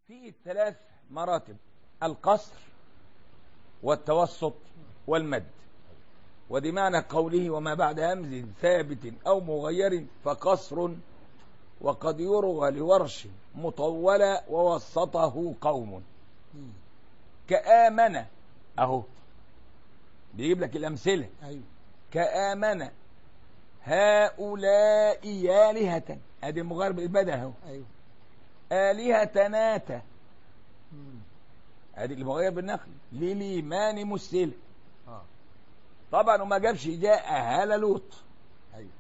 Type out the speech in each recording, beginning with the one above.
فيه ثلاث مراتب القصر والتوسط والمد ودي معنى قوله وما بعد همز ثابت أو مغير فقصر وقد يروى لورش مطولا ووسطه قوم مم. كآمن أهو بيجيب لك الأمثلة ايوه كآمن هؤلاء آلهة ادي مغير بالبدل اهو ايوه آلهة ناتا مم. ادي المغير بالنقل للإيمان مسلم اه طبعا وما جابش جاء هال لوط ايوه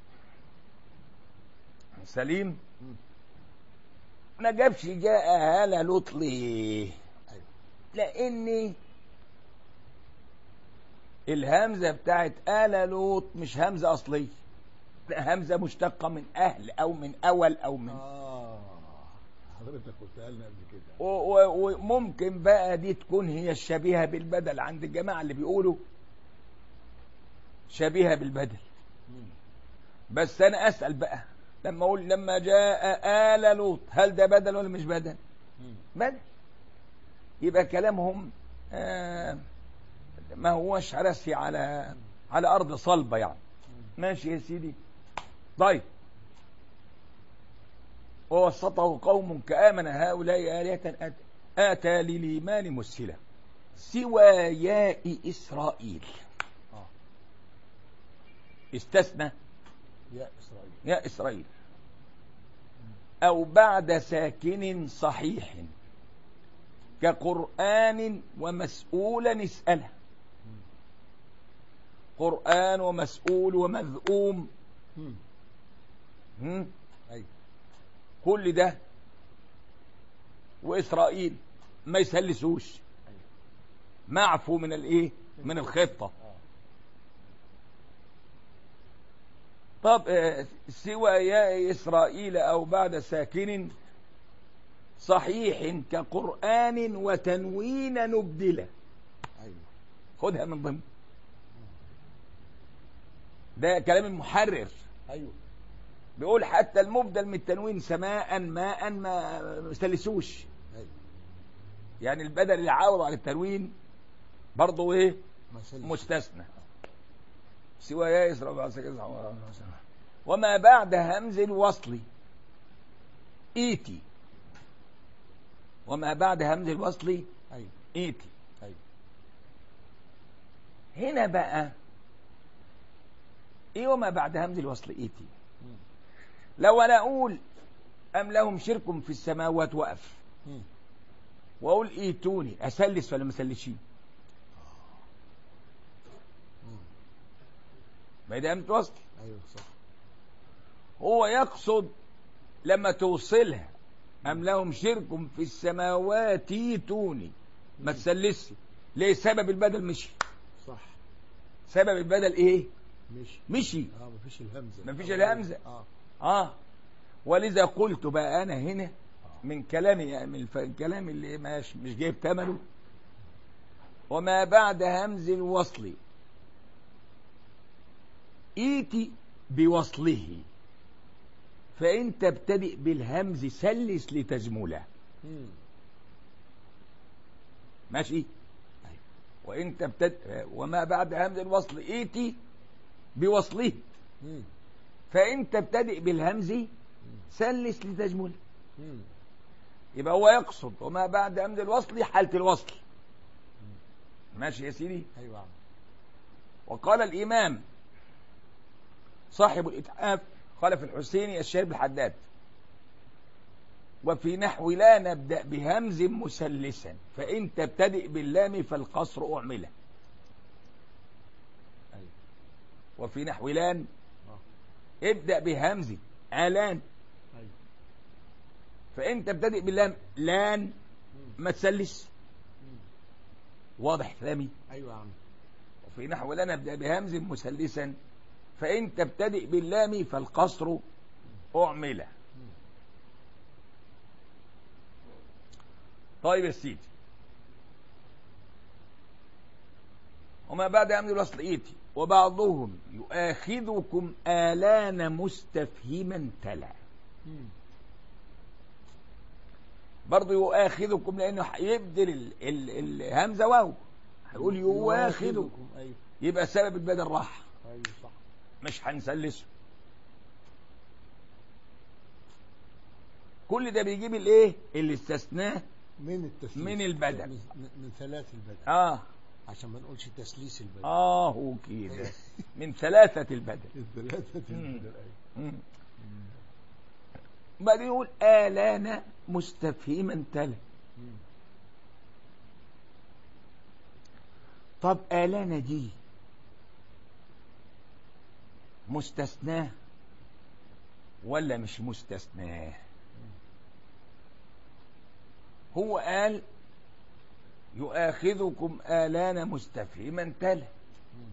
سليم مم. ما جابش جاء هال لوط ليه ايوه لان الهمزه بتاعت آل لوط مش همزه اصليه لا همزه مشتقه من اهل او من اول او من اه حضرتك قلتها لنا قبل كده و- و- وممكن بقى دي تكون هي الشبيهه بالبدل عند الجماعه اللي بيقولوا شبيهه بالبدل مم. بس انا اسال بقى لما اقول لما جاء آل لوط هل ده بدل ولا مش بدل مم. بدل يبقى كلامهم آه ما هوش راسي على على ارض صلبه يعني ماشي يا سيدي طيب ووسطه قوم كآمن هؤلاء آلهة آت- آتى للإيمان مسهلة سوى ياء إسرائيل اه استثنى يا اسرائيل يا إسرائيل أو بعد ساكن صحيح كقرآن ومسؤولا اسأله قرآن ومسؤول ومذؤوم مم. هم؟ ايوه كل ده وإسرائيل ما يسلسوش ايوه معفو من الايه من الخطة اه طب آه، سوى يا إسرائيل أو بعد ساكن صحيح كقرآن وتنوين نبدلة ايوه خدها من ضمن ده كلام المحرر ايوه بيقول حتى المبدل من التنوين سماء ماء ما ما سلسوش ايوه يعني البدل اللي عاوض على التنوين برضه ايه ما سلم مستثنى سوى يا إسرائيل بعد ساكن وما بعد همز الوصل ايتي وما بعد همز الوصل ايوه ايتي ايوه هنا بقى ايه وما بعد همز الوصل ايتي مم. لو انا اقول ام لهم شرك في السماوات وقف مم. واقول ايتوني اسلس ولا ما اسلسش مم. ما ده همزه وصل ايوه صح هو يقصد لما توصلها ام لهم شرك في السماوات ايتوني ما مم. تسلسش ليه سبب البدل مشي صح سبب البدل ايه مشي مشي اه مفيش الهمزه مفيش الهمزة. اه اه ولذا قلت بقى انا هنا من كلامي يعني من الف- الكلام اللي مش مش جايب ثمنه وما بعد همز الوصل ايتي بوصله فإن تبتدئ بالهمز سلس لتجمله مم. ماشي أيوة. وإن تبتدئ وما بعد همز الوصل ايتي بوصله مم. فإن تبتدئ بالهمز سلس لتجمله مم. يبقى هو يقصد وما بعد همز الوصل حالة الوصل ماشي يا سيدي ايوه يا عم وقال الإمام صاحب الإتحاف خلف الحسيني الشهير بالحداد وفي نحو لا نبدأ بهمز مسلسا فإن تبتدئ باللام فالقصر أعمله ايوه وفي نحو لان اه ابدأ بهمز آلان ايوه فإن تبتدئ باللام لان مم. ما تسلس مم. واضح كلامي ايوه يا عم وفي نحو لا نبدأ بهمز مسلسا فإن تبتدئ باللام فالقصر أعمله مم. طيب يا سيدي وما بعد همز الوصل إيتي وبعضهم يؤاخذكم آلان مستفهما تلا مم. برضه يؤاخذكم لانه هيبدل ال- ال- الهمزه واو هيقول يؤاخذكم ايوه يبقى سبب البدل راح ايوه صح مش هنسلسه كل ده بيجيب الايه اللي استثناه من التثليث من البدل. من, من ثلاث البدل اه عشان ما نقولش تسليس البدل اه هو كده من ثلاثة البدل الثلاثة مم. البدل ايوه مم. بعدين يقول آلان مستفهما تلا مم. طب آلان دي مستثناه ولا مش مستثناه هو قال يؤاخذكم آلان مستفهما تلا مم.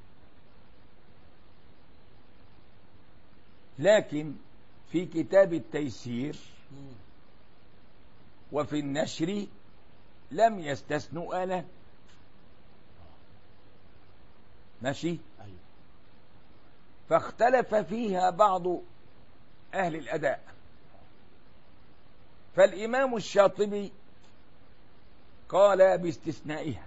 لكن في كتاب التيسير مم. وفي النشر لم يستثنوا آلان ماشي ايوه فاختلف فيها بعض أهل الأداء فالإمام الشاطبي قال باستثنائها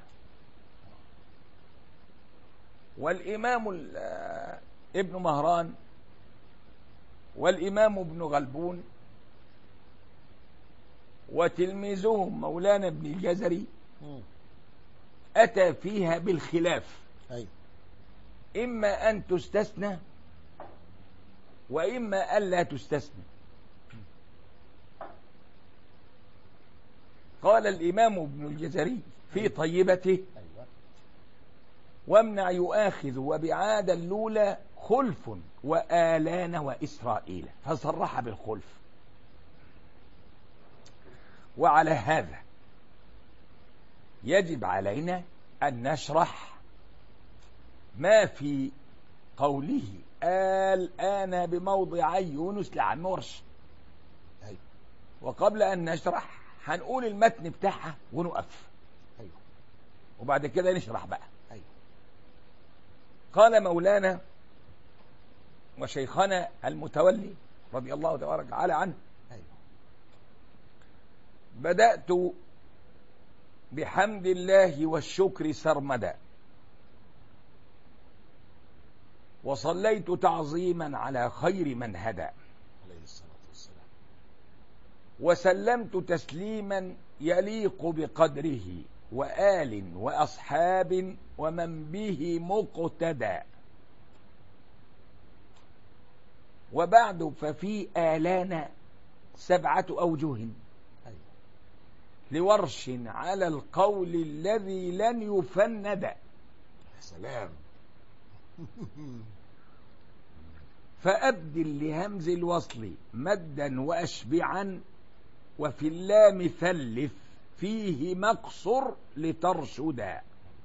والإمام ال- آه، ابن مهران والإمام ابن غلبون وتلميذهم مولانا ابن الجزري مم. أتى فيها بالخلاف ايوه إما أن تستثنى وإما ألا تستثنى قال الإمام ابن الجزري في طيبته ايوه وامنع يؤاخذ وبعاد اللولى خلف وآلان وإسرائيل فصرح بالخلف وعلى هذا يجب علينا أن نشرح ما في قوله الآن بموضعي يونس لعم ورش ايوه وقبل أن نشرح هنقول المتن بتاعها ونقف ايوه وبعد كده نشرح بقى ايوه قال مولانا وشيخنا المتولي رضي الله تبارك وتعالى عنه ايوه بدأت بحمد الله والشكر سرمدا وصليت تعظيما على خير من هدى عليه الصلاة والسلام وسلمت تسليما يليق بقدره وآل وأصحاب ومن به مقتدى وبعد ففي آلان سبعة أوجه ايوه لورش على القول الذي لن يفند يا سلام فأبدل لهمز الوصل مدا وأشبعا وفي اللام ثلث فيه مقصر لترشدا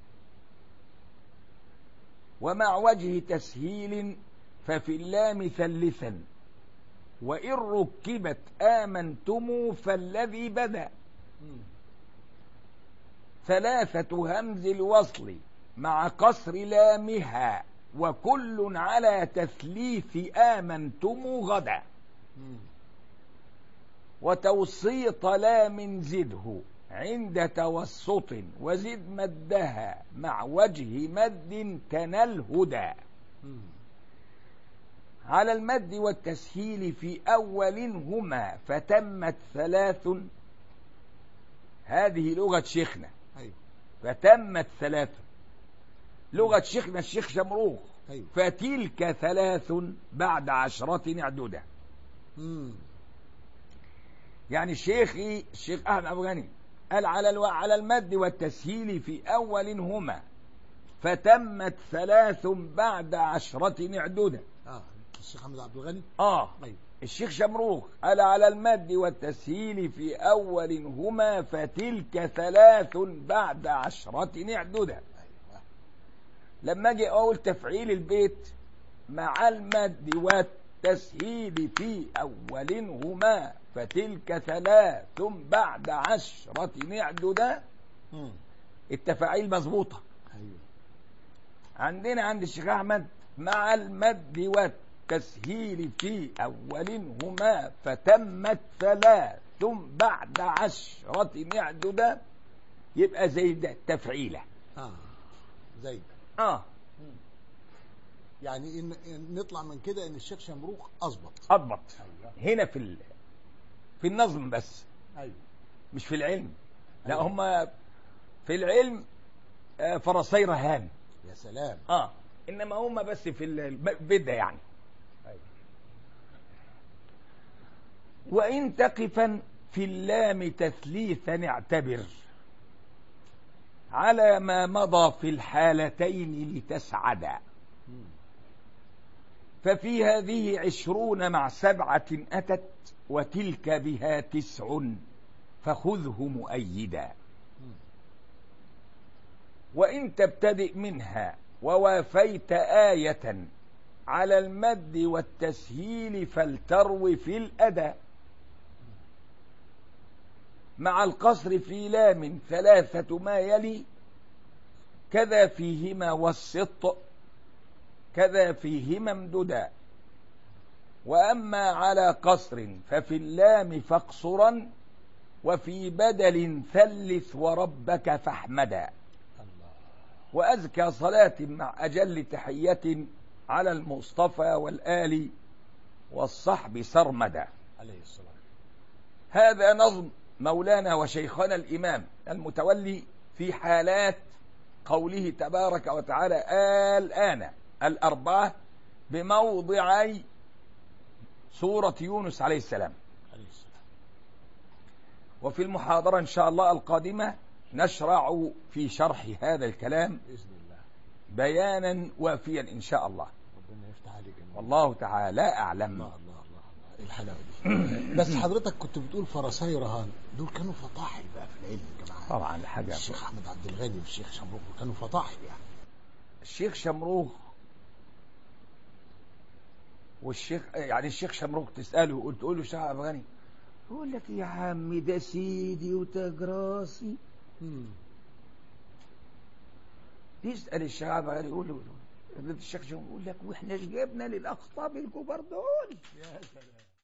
ومع وجه تسهيل ففي اللام ثلثا وإن ركبت آمنتم فالذي بدا مم. ثلاثة همز الوصل مع قصر لامها وكل على تثليث آمنتم غدا مم. وتوسيط لام زده عند توسط وزد مدها مع وجه مد تنال هدى مم. على المد والتسهيل في أولهما فتمت ثلاث هذه لغة شيخنا ايوه فتمت ثلاث لغة شيخنا الشيخ شمروخ ايوه فتلك ثلاث بعد عشرة اعددة مم. يعني شيخي الشيخ أحمد أبو غني قال على الو... على المد والتسهيل في أولهما فتمت ثلاث بعد عشرة اعددة اه الشيخ محمد عبد الغني آه ايوه الشيخ شمروخ قال على المد والتسهيل في أولهما فتلك ثلاث بعد عشرة اعددة ايوه لما اجي اقول تفعيل البيت مع المد والتسهيل في اولهما فتلك ثلاث بعد عشرة اعددا مم. التفاعيل مظبوطة ايوه عندنا عند الشيخ احمد مع المد والتسهيل في اولهما فتمت ثلاث زدتم بعد عشرة معدودة يبقى زي ده تفعيلة اه زي اه يعني إن إن نطلع من كده ان الشيخ شمروخ اظبط أضبط ايوه هنا في ال... في النظم بس ايوه مش في العلم لا أيوة. هم في العلم آه، فرسي رهان يا سلام اه انما هم بس في البدء يعني ايوه وإن تقفا في اللام تثليثا اعتبر على ما مضى في الحالتين لتسعدا مم. ففي هذه عشرون مع سبعة أتت وتلك بها تسع فخذه مؤيدا مم. وإن تبتدئ منها ووافيت آية على المد والتسهيل فلترو في الأداء مع القصر في لام ثلاثة ما يلي كذا فيهما والسط كذا فيهما امددا وأما على قصر ففي اللام فاقصرا وفي بدل ثلث وربك فاحمدا الله وأزكى صلاة مع أجل تحية على المصطفى والآل والصحب سرمدا عليه الصلاه هذا نظم مولانا وشيخنا الإمام المتولي في حالات قوله تبارك وتعالى الآن الأربعة بموضعي سورة يونس عليه السلام عليه السلام وفي المحاضرة إن شاء الله القادمة نشرع في شرح هذا الكلام باذن الله بيانا وافيا إن شاء الله ربنا يفتح عليك يا مولانا. والله تعالى أعلم الله الله الله الله ايه الحلاوه دي بس حضرتك كنت بتقول فرساي رهان دول كانوا فطاحل بقى في العلم يا جماعه طبعا حاجة الشيخ احمد عبد الغني والشيخ شمروخ كانوا فطاحل يعني الشيخ شمروخ والشيخ يعني الشيخ شمروخ تسأله قلت تقول له الشيخ عبد الغني يقول لك يا عمي ده سيدي وتاج راسي مم. يسأل الشيخ عبد الغني يقول له الشيخ شمروخ يقول لك واحنا ايش جبنا للأخطاب الكبار دول يا سلام